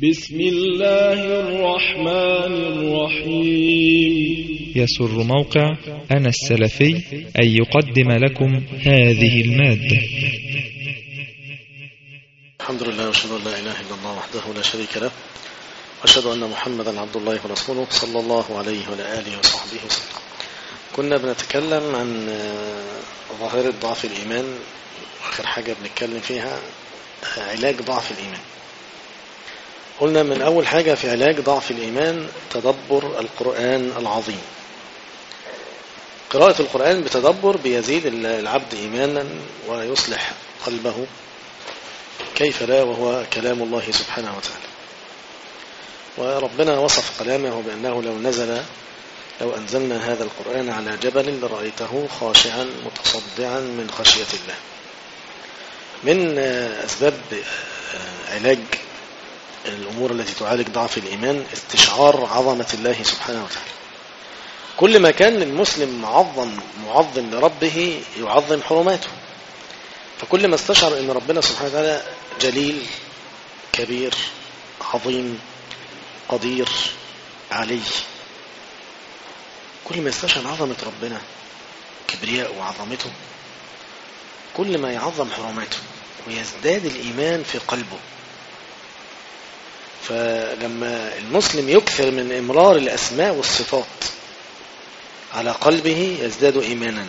بسم الله الرحمن الرحيم يسر موقع أنا السلفي أن يقدم لكم هذه المادة الحمد لله واشهد ان لا اله الا الله وحده لا شريك له واشهد ان محمدا عبد الله ورسوله صلى الله عليه وعلى اله وصحبه وسلم كنا بنتكلم عن آه، ظاهرة ضعف الإيمان آخر حاجة بنتكلم فيها آه، علاج ضعف الإيمان قلنا من أول حاجة في علاج ضعف الإيمان تدبر القرآن العظيم قراءة القرآن بتدبر بيزيد العبد إيمانا ويصلح قلبه كيف لا وهو كلام الله سبحانه وتعالى وربنا وصف كلامه بأنه لو نزل لو أنزلنا هذا القرآن على جبل لرأيته خاشعا متصدعا من خشية الله من أسباب علاج الأمور التي تعالج ضعف الإيمان استشعار عظمة الله سبحانه وتعالى كل ما كان المسلم معظم معظم لربه يعظم حرماته فكل ما استشعر أن ربنا سبحانه وتعالى جليل كبير عظيم قدير علي كل ما يستشعر عظمة ربنا كبرياء وعظمته كل ما يعظم حرماته ويزداد الإيمان في قلبه فلما المسلم يكثر من إمرار الأسماء والصفات على قلبه يزداد إيمانا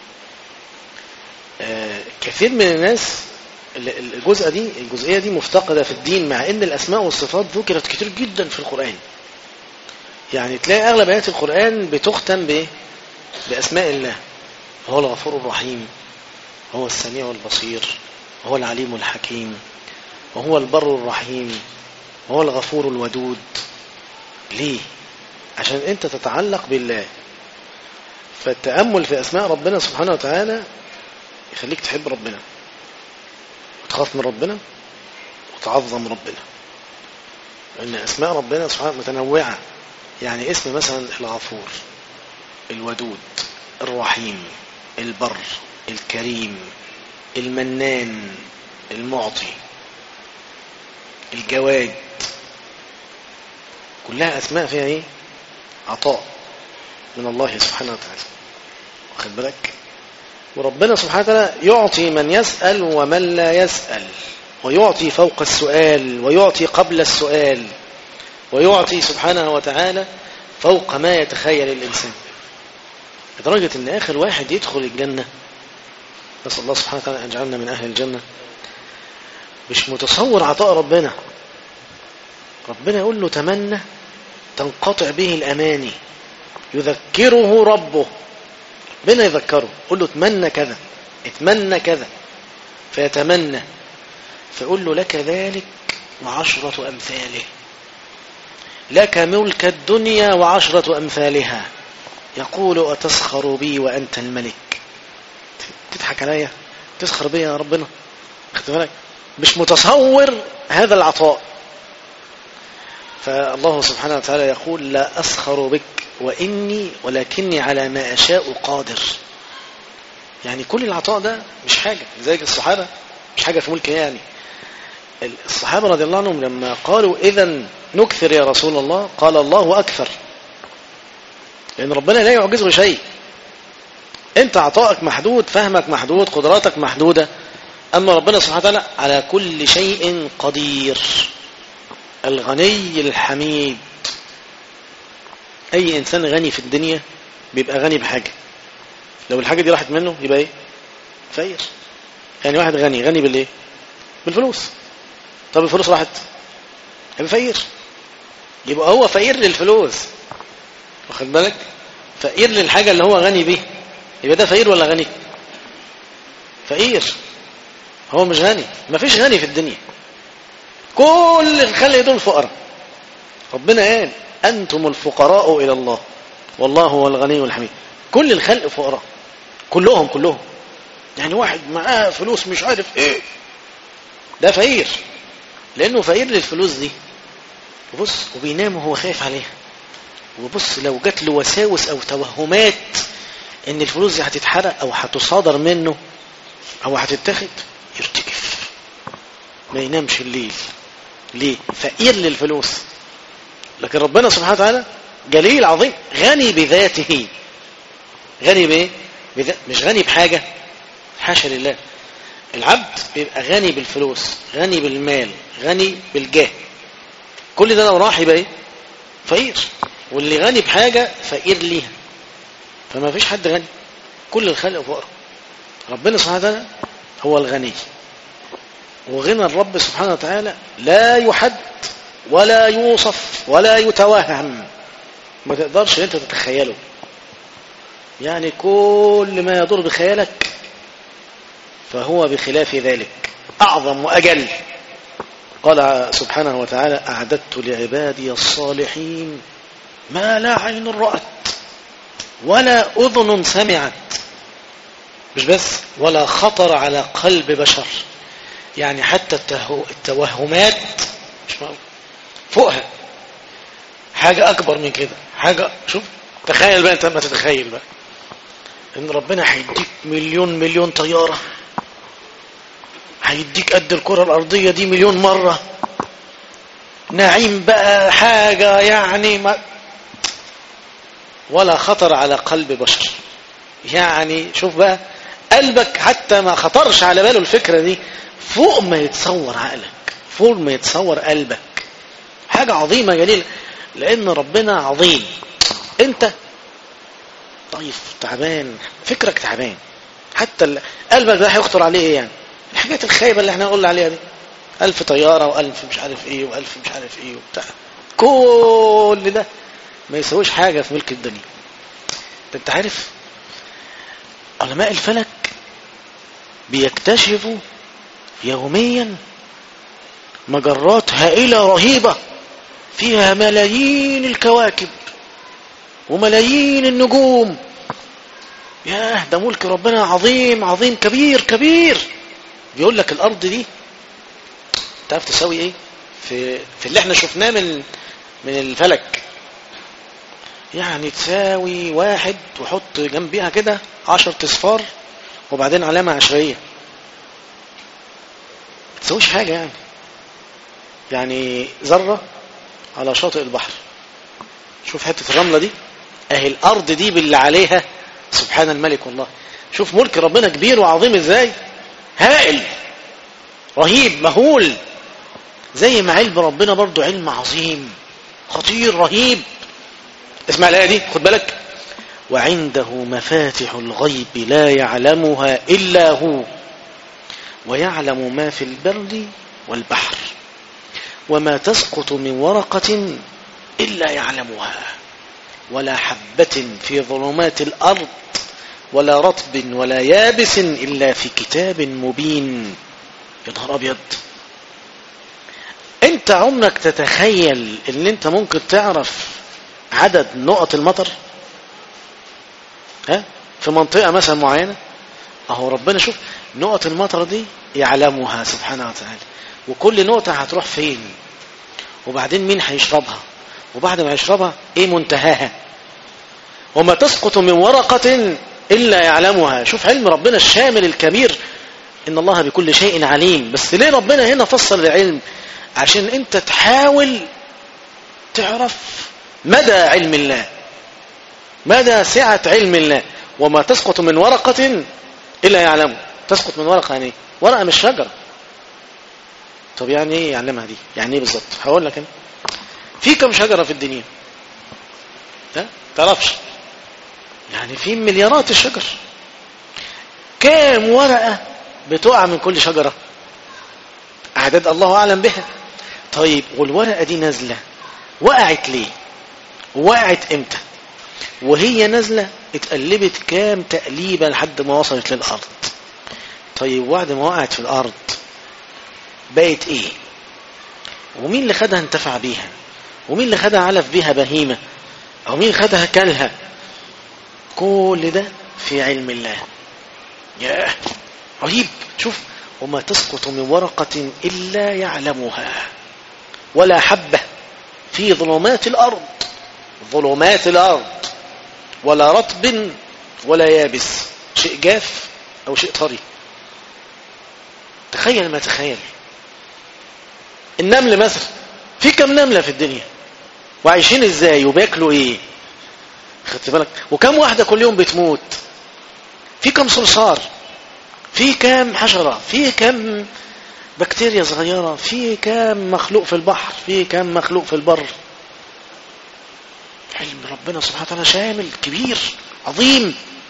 آه، كثير من الناس الجزء دي الجزئية دي مفتقدة في الدين مع ان الاسماء والصفات ذكرت كتير جدا في القرآن يعني تلاقي اغلب ايات القرآن بتختم بايه باسماء الله هو الغفور الرحيم هو السميع البصير هو العليم الحكيم وهو البر الرحيم وهو الغفور الودود ليه عشان انت تتعلق بالله فالتأمل في اسماء ربنا سبحانه وتعالى يخليك تحب ربنا وتخاف من ربنا وتعظم ربنا لأن أسماء ربنا سبحانه متنوعة يعني اسم مثلا الغفور الودود الرحيم البر الكريم المنان المعطي الجواد كلها أسماء فيها ايه عطاء من الله سبحانه وتعالى واخد بالك وربنا سبحانه وتعالى يعطي من يسأل ومن لا يسأل ويعطي فوق السؤال ويعطي قبل السؤال ويعطي سبحانه وتعالى فوق ما يتخيل الإنسان لدرجة أن آخر واحد يدخل الجنة نسأل الله سبحانه وتعالى أن يجعلنا من أهل الجنة مش متصور عطاء ربنا ربنا يقول له تمنى تنقطع به الأماني يذكره ربه ربنا يذكره قول له اتمنى كذا اتمنى كذا فيتمنى فيقول له لك ذلك وعشرة أمثاله لك ملك الدنيا وعشرة أمثالها يقول أتسخر بي وأنت الملك تضحك عليا تسخر بي يا ربنا بالك مش متصور هذا العطاء فالله سبحانه وتعالى يقول لا أسخر بك وإني ولكني على ما أشاء قادر يعني كل العطاء ده مش حاجة زي الصحابة مش حاجة في ملك يعني الصحابة رضي الله عنهم لما قالوا إذا نكثر يا رسول الله قال الله أكثر لأن ربنا لا يعجزه شيء أنت عطائك محدود فهمك محدود قدراتك محدودة أما ربنا سبحانه وتعالى على كل شيء قدير الغني الحميد أي إنسان غني في الدنيا بيبقى غني بحاجة لو الحاجة دي راحت منه يبقى إيه فقير يعني واحد غني غني بالإيه بالفلوس طب الفلوس راحت يبقى فقير يبقى هو فقير للفلوس واخد بالك فقير للحاجة اللي هو غني بيه يبقى ده فقير ولا غني فقير هو مش غني ما فيش غني في الدنيا كل الخلق دول فقراء ربنا قال أنتم الفقراء إلى الله والله هو الغني الحميد كل الخلق فقراء كلهم كلهم يعني واحد معاه فلوس مش عارف ايه ده فقير لانه فقير للفلوس دي وبص وبينام وهو خايف عليها وبص لو جات له وساوس او توهمات ان الفلوس دي هتتحرق او هتصادر منه او هتتاخد يرتجف ما ينامش الليل ليه فقير للفلوس لكن ربنا سبحانه وتعالى جليل عظيم غني بذاته غني بايه بذا... مش غني بحاجة حاشا لله العبد بيبقى غني بالفلوس غني بالمال غني بالجاه كل ده لو راح يبقى ايه فقير واللي غني بحاجة فقير ليها فما فيش حد غني كل الخلق فقراء ربنا سبحانه وتعالى هو الغني وغنى الرب سبحانه وتعالى لا يحد ولا يوصف ولا يتوهم ما تقدرش انت تتخيله يعني كل ما يدور بخيالك فهو بخلاف ذلك أعظم وأجل قال سبحانه وتعالى أعددت لعبادي الصالحين ما لا عين رأت ولا أذن سمعت مش بس ولا خطر على قلب بشر يعني حتى التوهمات مش معقول فوقها حاجة أكبر من كده حاجة شوف تخيل بقى أنت ما تتخيل بقى إن ربنا هيديك مليون مليون طيارة هيديك قد الكرة الأرضية دي مليون مرة نعيم بقى حاجة يعني ما ولا خطر على قلب بشر يعني شوف بقى قلبك حتى ما خطرش على باله الفكرة دي فوق ما يتصور عقلك فوق ما يتصور قلبك حاجة عظيمة جليلة لأن ربنا عظيم أنت ضعيف تعبان فكرك تعبان حتى قلبك ده هيخطر عليه ايه يعني الحاجات الخايبة اللي احنا قلنا عليها دي ألف طيارة وألف مش عارف ايه وألف مش عارف ايه وبتاع كل ده ما يسويش حاجة في ملك الدنيا انت عارف علماء الفلك بيكتشفوا يوميا مجرات هائلة رهيبة فيها ملايين الكواكب وملايين النجوم ياه ده ملك ربنا عظيم عظيم كبير كبير بيقول لك الأرض دي تعرف تساوي ايه في, في اللي احنا شفناه من من الفلك يعني تساوي واحد وحط جنبيها كده عشر تصفار وبعدين علامة عشرية تسويش حاجة يعني يعني ذرة على شاطئ البحر شوف حتة الرملة دي اهي الارض دي باللي عليها سبحان الملك والله شوف ملك ربنا كبير وعظيم ازاي هائل رهيب مهول زي ما علم ربنا برضو علم عظيم خطير رهيب اسمع الآية دي خد بالك وعنده مفاتح الغيب لا يعلمها إلا هو ويعلم ما في البر والبحر وما تسقط من ورقة إلا يعلمها ولا حبة في ظلمات الأرض ولا رطب ولا يابس إلا في كتاب مبين يا نهار أبيض أنت عمرك تتخيل أن أنت ممكن تعرف عدد نقط المطر ها في منطقة مثلا معينة أهو ربنا شوف نقط المطر دي يعلمها سبحانه وتعالى وكل نقطة هتروح فين وبعدين مين هيشربها وبعد ما يشربها ايه منتهاها وما تسقط من ورقة إلا يعلمها شوف علم ربنا الشامل الكبير إن الله بكل شيء عليم بس ليه ربنا هنا فصل العلم عشان انت تحاول تعرف مدى علم الله مدى سعة علم الله وما تسقط من ورقة إلا يعلمه تسقط من ورقة يعني ورقة مش شجرة طب يعني ايه يعلمها دي يعني ايه بالظبط هقول لك انا في كم شجرة في الدنيا ها تعرفش يعني في مليارات الشجر كام ورقة بتقع من كل شجرة أعداد الله أعلم بها طيب والورقة دي نازلة وقعت ليه وقعت امتى وهي نازلة اتقلبت كام تقليبة لحد ما وصلت للأرض طيب بعد ما وقعت في الأرض بقت ايه ومين اللي خدها انتفع بيها ومين اللي خدها علف بيها بهيمة او مين خدها كلها كل ده في علم الله ياه رهيب شوف وما تسقط من ورقة إلا يعلمها ولا حبة في ظلمات الأرض ظلمات الأرض ولا رطب ولا يابس شيء جاف أو شيء طري تخيل ما تخيل النمل مثلا في كم نملة في الدنيا وعايشين ازاي وبياكلوا ايه خدت بالك وكم واحدة كل يوم بتموت في كم صرصار في كم حشرة في كم بكتيريا صغيرة في كم مخلوق في البحر في كم مخلوق في البر علم ربنا سبحانه وتعالى شامل كبير عظيم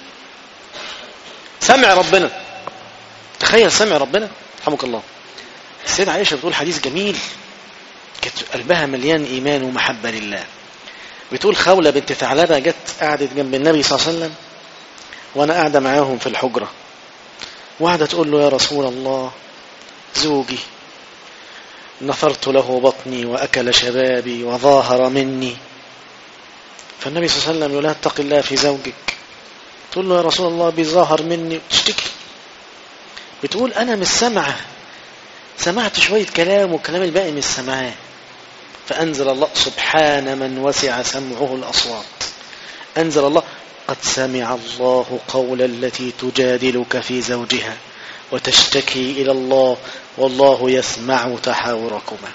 سمع ربنا تخيل سمع ربنا رحمك الله السيدة عائشة بتقول حديث جميل كانت قلبها مليان إيمان ومحبة لله بتقول خولة بنت ثعلبة جت قعدت جنب النبي صلى الله عليه وسلم وأنا قاعدة معاهم في الحجرة وقاعدة تقول له يا رسول الله زوجي نثرت له بطني وأكل شبابي وظاهر مني فالنبي صلى الله عليه وسلم يقول لها اتق الله في زوجك تقول له يا رسول الله بيظاهر مني تشتكي بتقول أنا مش سامعة سمعت شوية كلام والكلام الباقي مش سمعاه فأنزل الله سبحان من وسع سمعه الأصوات أنزل الله قد سمع الله قول التي تجادلك في زوجها وتشتكي إلى الله والله يسمع تحاوركما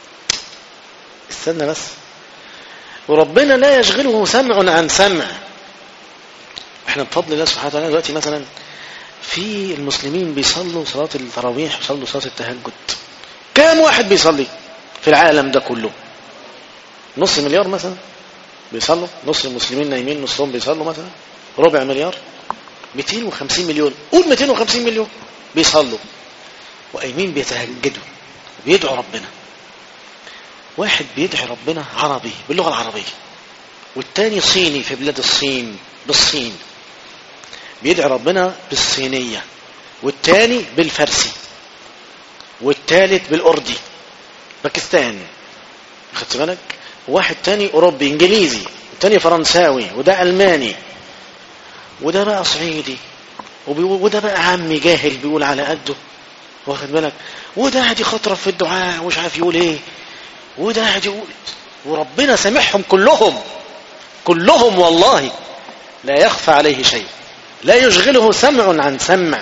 استنى بس وربنا لا يشغله سمع عن سمع احنا بفضل الله سبحانه وتعالى دلوقتي مثلا في المسلمين بيصلوا صلاة التراويح ويصلوا صلاة التهجد كام واحد بيصلي في العالم ده كله نص مليار مثلا بيصلوا نص المسلمين نايمين نصهم بيصلوا مثلا ربع مليار 250 مليون قول 250 مليون بيصلوا وقايمين بيتهجدوا وبيدعوا ربنا واحد بيدعي ربنا عربي باللغة العربية والتاني صيني في بلاد الصين بالصين بيدعي ربنا بالصينية والتاني بالفارسي والتالت بالأردي باكستان خدت بالك واحد تاني أوروبي إنجليزي والتاني فرنساوي وده ألماني وده بقى صعيدي وده بقى عمي جاهل بيقول على قده واخد بالك وده قاعد يخطرف في الدعاء ومش عارف يقول ايه وده قاعد يقول وربنا سامحهم كلهم كلهم والله لا يخفى عليه شيء لا يشغله سمع عن سمع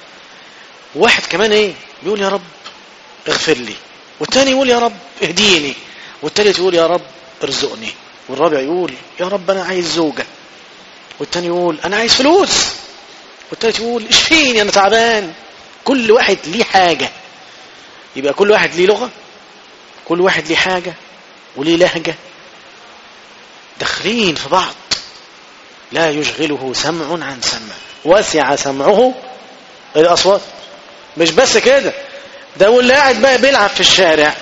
واحد كمان ايه بيقول يا رب اغفر لي والتاني يقول يا رب اهديني والتالت يقول يا رب ارزقني والرابع يقول يا رب انا عايز زوجة والتاني يقول انا عايز فلوس والتالت يقول اشفيني انا تعبان كل واحد ليه حاجة يبقى كل واحد ليه لغة كل واحد ليه حاجة وليه لهجة داخلين في بعض لا يشغله سمع عن سمع وسع سمعه الأصوات مش بس كده ده واللي قاعد بقى بيلعب في الشارع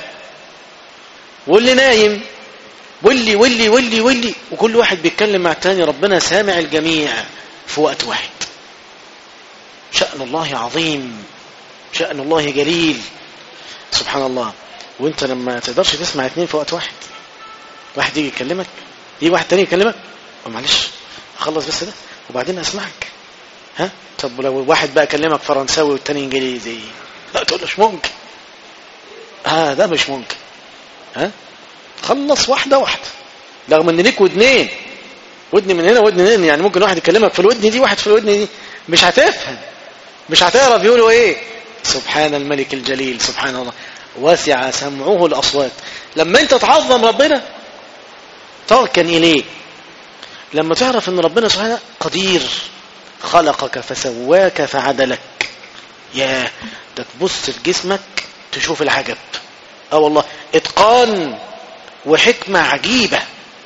واللي نايم واللي واللي واللي واللي وكل واحد بيتكلم مع التاني ربنا سامع الجميع في وقت واحد شأن الله عظيم شأن الله جليل سبحان الله وانت لما تقدرش تسمع اتنين في وقت واحد واحد يجي يكلمك يجي واحد تاني يكلمك معلش اخلص بس ده وبعدين اسمعك ها طب لو واحد بقى كلمك فرنساوي والتاني انجليزي لا تقول مش ممكن ها ده مش ممكن ها خلص واحده واحده رغم ان ليك ودنين ودن من هنا ودن من هنا يعني ممكن واحد يكلمك في الودن دي واحد في الودن دي مش هتفهم مش هتعرف يقولوا ايه سبحان الملك الجليل سبحان الله وسع سمعه الاصوات لما انت تعظم ربنا تركن اليه لما تعرف ان ربنا سبحانه قدير خلقك فسواك فعدلك يا ده تبص في جسمك تشوف العجب اه والله اتقان وحكمة عجيبة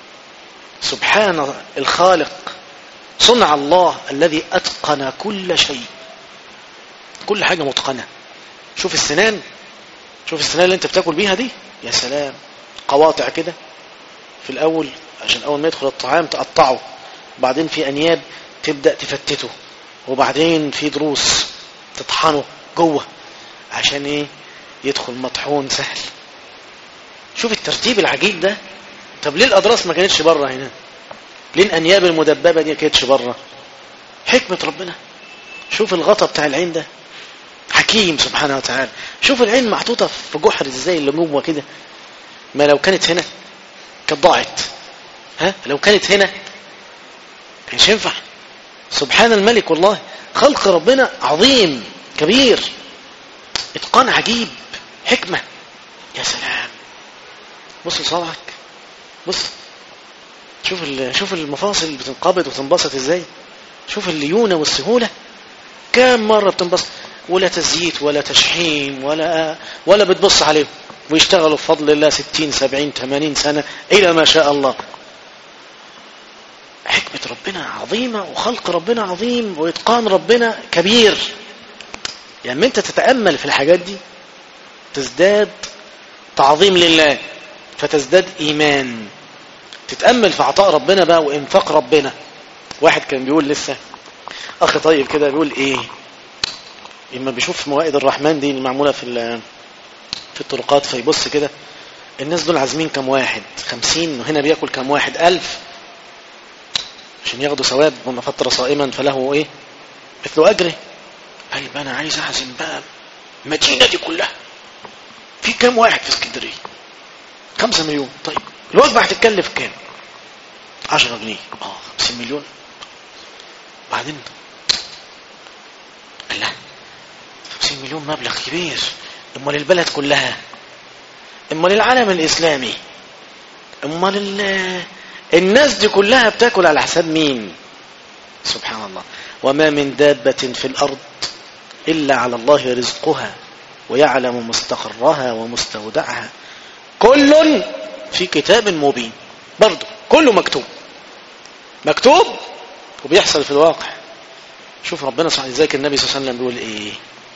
سبحان الخالق صنع الله الذي اتقن كل شيء كل حاجة متقنة شوف السنان شوف السنان اللي انت بتاكل بيها دي يا سلام قواطع كده في الاول عشان اول ما يدخل الطعام تقطعه وبعدين في انياب تبدا تفتته وبعدين في ضروس تطحنه جوه عشان ايه يدخل مطحون سهل شوف الترتيب العجيب ده طب ليه الاضراس ما كانتش بره هنا ليه الانياب المدببه دي ما كانتش بره حكمه ربنا شوف الغطا بتاع العين ده حكيم سبحانه وتعالى شوف العين محطوطه في جحر ازاي اللي جوه كده ما لو كانت هنا كانت ضاعت ها لو كانت هنا كانش ينفع سبحان الملك والله خلق ربنا عظيم كبير اتقان عجيب حكمه يا سلام بص لصابعك بص شوف ال- شوف المفاصل بتنقبض وتنبسط ازاي شوف الليونة والسهولة كم مرة بتنبسط ولا تزييت ولا تشحيم ولا ولا بتبص عليهم ويشتغلوا بفضل الله 60 70 80 سنة إلى ما شاء الله حكمة ربنا عظيمة وخلق ربنا عظيم وإتقان ربنا كبير يعني لما أنت تتأمل في الحاجات دي تزداد تعظيم لله فتزداد إيمان تتأمل في عطاء ربنا بقى وإنفاق ربنا واحد كان بيقول لسه أخي طيب كده بيقول إيه لما بيشوف موائد الرحمن دي المعمولة في ال- في الطرقات فيبص كده الناس دول عازمين كم واحد خمسين وهنا بياكل كم واحد ألف عشان ياخدوا ثواب وما فطر صائما فله ايه مثل اجره قال بقى انا عايز اعزم بقى المدينه دي كلها في كام واحد في اسكندريه خمسة مليون طيب الوجبه هتتكلف كام 10 جنيه اه 50 مليون بعدين قال لا 50 مليون مبلغ كبير امال البلد كلها امال العالم الاسلامي امال ال- الناس دي كلها بتاكل على حساب مين سبحان الله وما من دابة في الأرض إلا على الله رزقها ويعلم مستقرها ومستودعها كل في كتاب مبين برضه كله مكتوب مكتوب وبيحصل في الواقع شوف ربنا سبحانه ذلك النبي صلى الله عليه وسلم بيقول ايه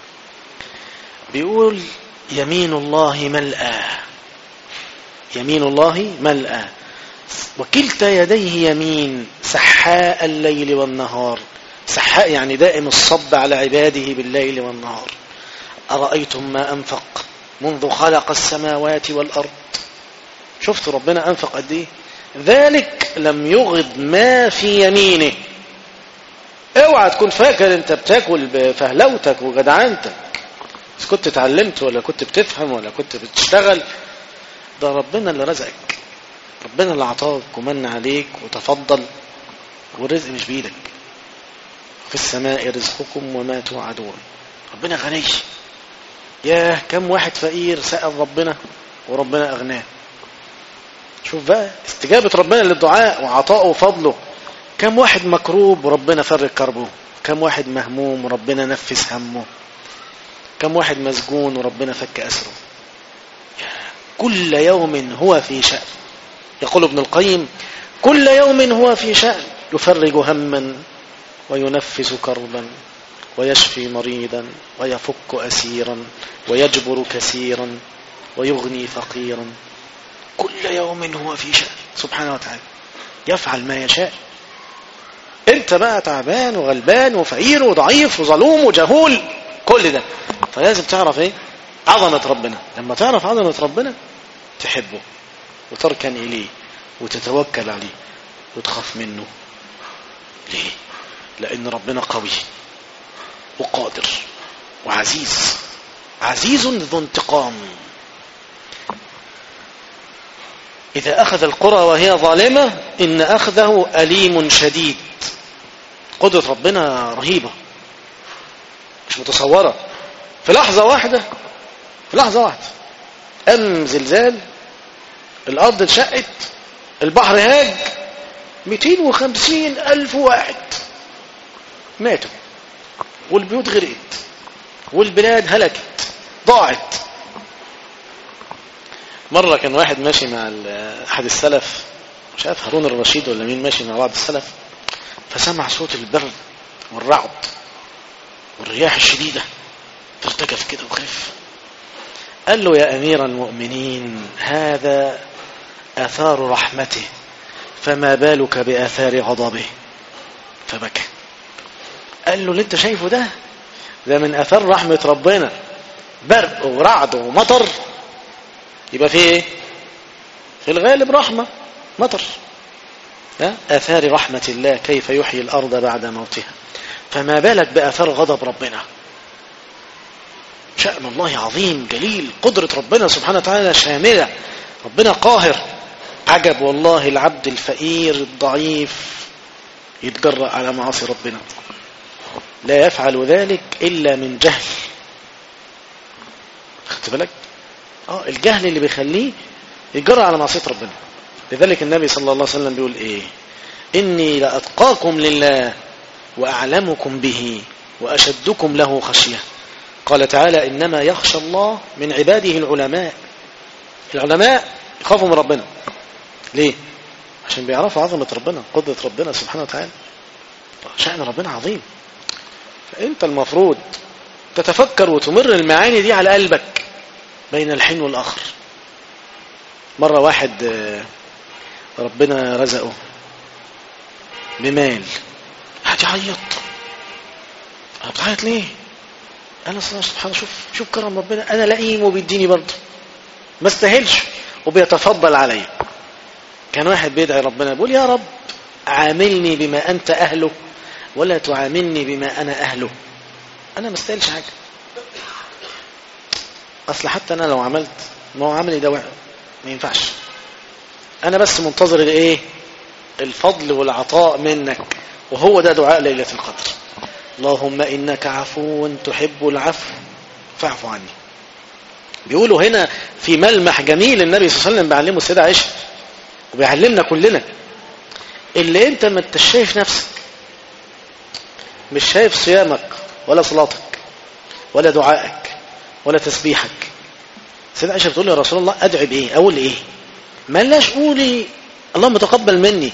بيقول يمين الله ملأى يمين الله ملأى وكلتا يديه يمين سحاء الليل والنهار سحاء يعني دائم الصب على عباده بالليل والنهار أرأيتم ما أنفق منذ خلق السماوات والأرض شفت ربنا أنفق قد إيه ذلك لم يغض ما في يمينه اوعى تكون فاكر انت بتاكل بفهلوتك وجدعنتك بس كنت اتعلمت ولا كنت بتفهم ولا كنت بتشتغل ده ربنا اللي رزقك ربنا اللي عطاك ومن عليك وتفضل والرزق مش بإيدك في السماء رزقكم وما توعدون ربنا غني ياه كم واحد فقير سأل ربنا وربنا أغناه شوف بقى استجابة ربنا للدعاء وعطائه وفضله كم واحد مكروب وربنا فرق كربه كم واحد مهموم وربنا نفس همه كم واحد مسجون وربنا فك أسره كل يوم هو في شأن يقول ابن القيم كل يوم هو في شأن يفرج هما وينفس كربا ويشفي مريضا ويفك أسيرا ويجبر كثيرا ويغني فقيرا كل يوم هو في شأن سبحانه وتعالى يفعل ما يشاء انت بقى تعبان وغلبان وفقير وضعيف وظلوم وجهول كل ده فلازم تعرف ايه عظمة ربنا لما تعرف عظمة ربنا تحبه وتركن إليه وتتوكل عليه وتخاف منه ليه لأن ربنا قوي وقادر وعزيز عزيز ذو انتقام إذا أخذ القرى وهي ظالمة إن أخذه أليم شديد قدرة ربنا رهيبة مش متصورة في لحظة واحدة في لحظة واحدة أم زلزال الأرض انشقت البحر هاج 250 ألف واحد ماتوا والبيوت غرقت والبلاد هلكت ضاعت مرة كان واحد ماشي مع أحد السلف مش عارف هارون الرشيد ولا مين ماشي مع بعض السلف فسمع صوت البرد والرعد والرياح الشديدة فارتجف كده وخف قال له يا أمير المؤمنين هذا آثار رحمته فما بالك بآثار غضبه فبكى قال له اللي انت شايفه ده ده من آثار رحمة ربنا برق ورعد ومطر يبقى في ايه في الغالب رحمة مطر آثار رحمة الله كيف يحيي الأرض بعد موتها فما بالك بآثار غضب ربنا شأن الله عظيم جليل قدرة ربنا سبحانه وتعالى شاملة ربنا قاهر عجب والله العبد الفقير الضعيف يتجرأ على معاصي ربنا لا يفعل ذلك إلا من جهل خدت بالك اه الجهل اللي بيخليه يجرى على معصية ربنا لذلك النبي صلى الله عليه وسلم بيقول ايه إني لأتقاكم لله وأعلمكم به وأشدكم له خشية قال تعالى إنما يخشى الله من عباده العلماء العلماء يخافوا من ربنا ليه عشان بيعرفوا عظمة ربنا قدرة ربنا سبحانه وتعالى شأن ربنا عظيم فأنت المفروض تتفكر وتمر المعاني دي على قلبك بين الحين والآخر مرة واحد آه، ربنا رزقه بمال قعد يعيط بتعيط ليه انا صراحة سبحان الله شوف شوف كرم ربنا انا لئيم وبيديني برضه ما استاهلش وبيتفضل عليا كان واحد بيدعي ربنا بيقول يا رب عاملني بما انت اهله ولا تعاملني بما انا اهله انا ما استاهلش حاجه اصل حتى انا لو عملت ما هو عملي ده وحش. ما ينفعش انا بس منتظر الايه الفضل والعطاء منك وهو ده دعاء ليلة القدر اللهم إنك عفو تحب العفو فاعف عني بيقولوا هنا في ملمح جميل النبي صلى الله عليه وسلم بيعلمه السيدة عائشة وبيعلمنا كلنا اللي انت ما انتش شايف نفسك مش شايف صيامك ولا صلاتك ولا دعائك ولا تسبيحك السيدة عائشة بتقول لي يا رسول الله ادعي بايه اقول ايه ما لاش قولي اللهم تقبل مني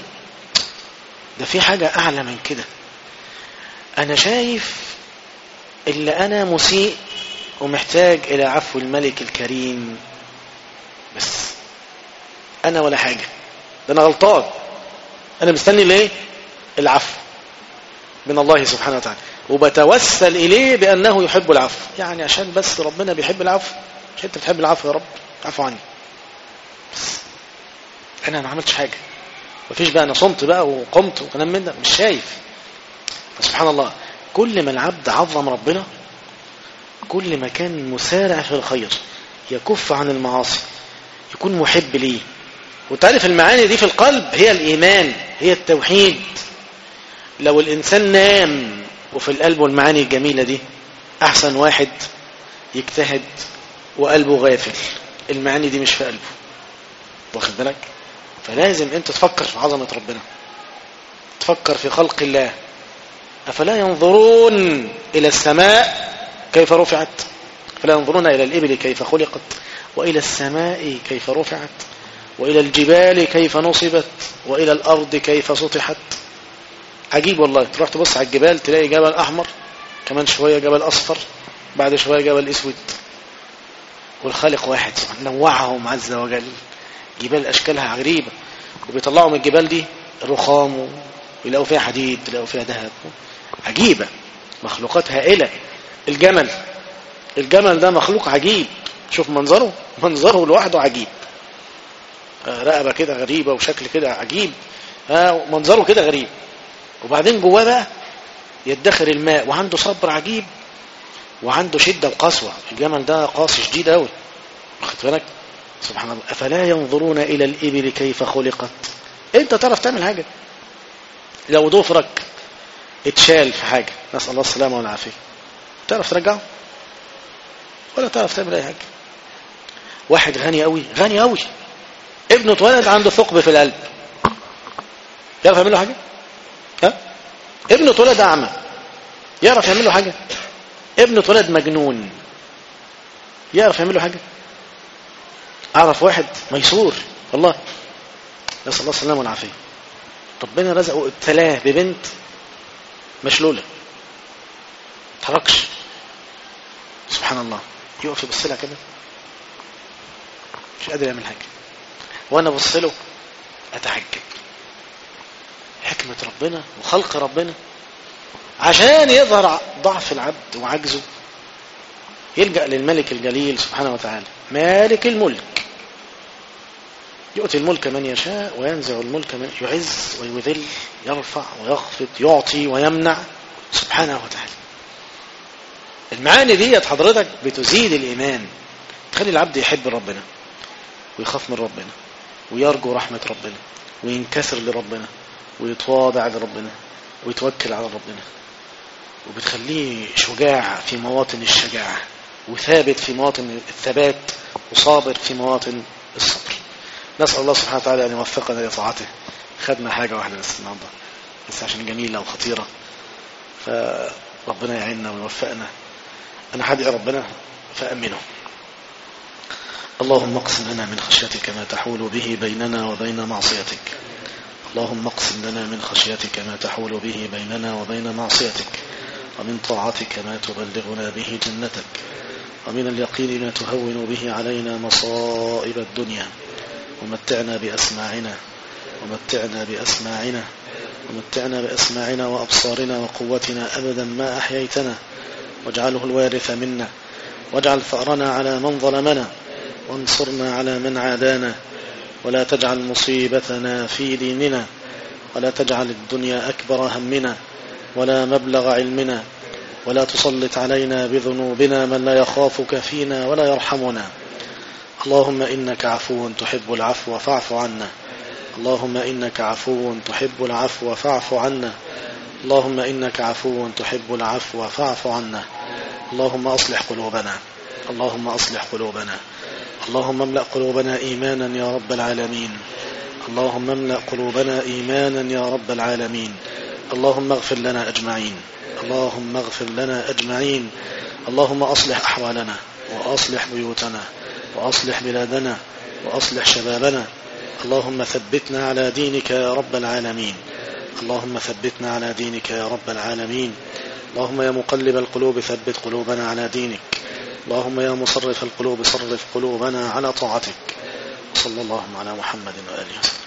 ده في حاجة أعلى من كده أنا شايف اللي أنا مسيء ومحتاج إلى عفو الملك الكريم بس أنا ولا حاجة ده أنا غلطان أنا مستني ليه العفو من الله سبحانه وتعالى وبتوسل إليه بأنه يحب العفو يعني عشان بس ربنا بيحب العفو عشان أنت بتحب العفو يا رب عفو عني بس أنا ما عملتش حاجة مفيش بقى انا صمت بقى وقمت وكلام من ده مش شايف فسبحان الله كل ما العبد عظم ربنا كل ما كان مسارع في الخير يكف عن المعاصي يكون محب ليه وتعرف المعاني دي في القلب هي الإيمان هي التوحيد لو الإنسان نام وفي القلب والمعاني الجميلة دي أحسن واحد يجتهد وقلبه غافل المعاني دي مش في قلبه واخد بالك فلازم انت تفكر في عظمة ربنا تفكر في خلق الله أفلا ينظرون إلى السماء كيف رفعت فلا ينظرون إلى الإبل كيف خلقت وإلى السماء كيف رفعت وإلى الجبال كيف نصبت وإلى الأرض كيف سطحت عجيب والله تروح تبص على الجبال تلاقي جبل أحمر كمان شوية جبل أصفر بعد شوية جبل أسود والخالق واحد سبحانه نوعهم عز وجل جبال أشكالها غريبة وبيطلعوا من الجبال دي رخام ويلاقوا فيها حديد يلاقوا فيها ذهب عجيبة مخلوقات هائلة الجمل الجمل ده مخلوق عجيب شوف منظره منظره لوحده عجيب رقبة كده غريبة وشكل كده عجيب ها منظره كده غريب وبعدين جواه بقى يدخر الماء وعنده صبر عجيب وعنده شدة وقسوة الجمل ده قاسي شديد قوي واخد بالك سبحان الله أفلا ينظرون إلى الإبل كيف خلقت أنت تعرف تعمل حاجة لو ضفرك اتشال في حاجة نسأل الله السلامة والعافية تعرف ترجعه ولا تعرف تعمل أي حاجة واحد غني قوي غني قوي ابنه اتولد عنده ثقب في القلب يعرف يعمل له حاجة ها ابنه اتولد أعمى يعرف يعمل له حاجة ابنه اتولد مجنون يعرف يعمل له حاجة أعرف واحد ميسور والله نسأل الله السلامة والعافية ربنا رزقه ابتلاه ببنت مشلولة تحركش سبحان الله يقف يبص لها كده مش قادر يعمل حاجة وانا ابص له اتعجب حكمة ربنا وخلق ربنا عشان يظهر ضعف العبد وعجزه يلجأ للملك الجليل سبحانه وتعالى مالك الملك يؤتي الملك من يشاء وينزع الملك من يعز ويذل يرفع ويخفض يعطي ويمنع سبحانه وتعالى المعاني ديت حضرتك بتزيد الإيمان تخلي العبد يحب ربنا ويخاف من ربنا ويرجو رحمة ربنا وينكسر لربنا ويتواضع لربنا ويتوكل على ربنا وبتخليه شجاع في مواطن الشجاعة وثابت في مواطن الثبات وصابر في مواطن الصبر نسأل الله سبحانه وتعالى أن يوفقنا لطاعته خدنا حاجة واحدة بس النهارده بس عشان جميلة وخطيرة فربنا يعيننا ويوفقنا أنا هدعي ربنا فأمنه اللهم اقسم لنا من خشيتك ما تحول به بيننا وبين معصيتك اللهم اقسم لنا من خشيتك ما تحول به بيننا وبين معصيتك ومن طاعتك ما تبلغنا به جنتك ومن اليقين ما تهون به علينا مصائب الدنيا ومتعنا بأسماعنا ومتعنا بأسماعنا ومتعنا بأسماعنا وأبصارنا وقوتنا أبدا ما أحييتنا واجعله الوارث منا واجعل ثأرنا على من ظلمنا وانصرنا على من عادانا ولا تجعل مصيبتنا في ديننا ولا تجعل الدنيا أكبر همنا ولا مبلغ علمنا ولا تسلط علينا بذنوبنا من لا يخافك فينا ولا يرحمنا اللهم إنك عفو تحب العفو فاعف عنا اللهم إنك عفو تحب العفو فاعف عنا اللهم إنك عفو تحب العفو فاعف عنا اللهم أصلح قلوبنا اللهم أصلح قلوبنا اللهم املأ قلوبنا إيمانا يا رب العالمين اللهم املأ قلوبنا إيمانا يا رب العالمين اللهم اغفر لنا أجمعين اللهم اغفر لنا أجمعين اللهم أصلح أحوالنا وأصلح بيوتنا وأصلح بلادنا وأصلح شبابنا اللهم ثبتنا على دينك يا رب العالمين اللهم ثبتنا على دينك يا رب العالمين اللهم يا مقلب القلوب ثبت قلوبنا على دينك اللهم يا مصرف القلوب صرف قلوبنا على طاعتك صلى الله على محمد وآله وسلم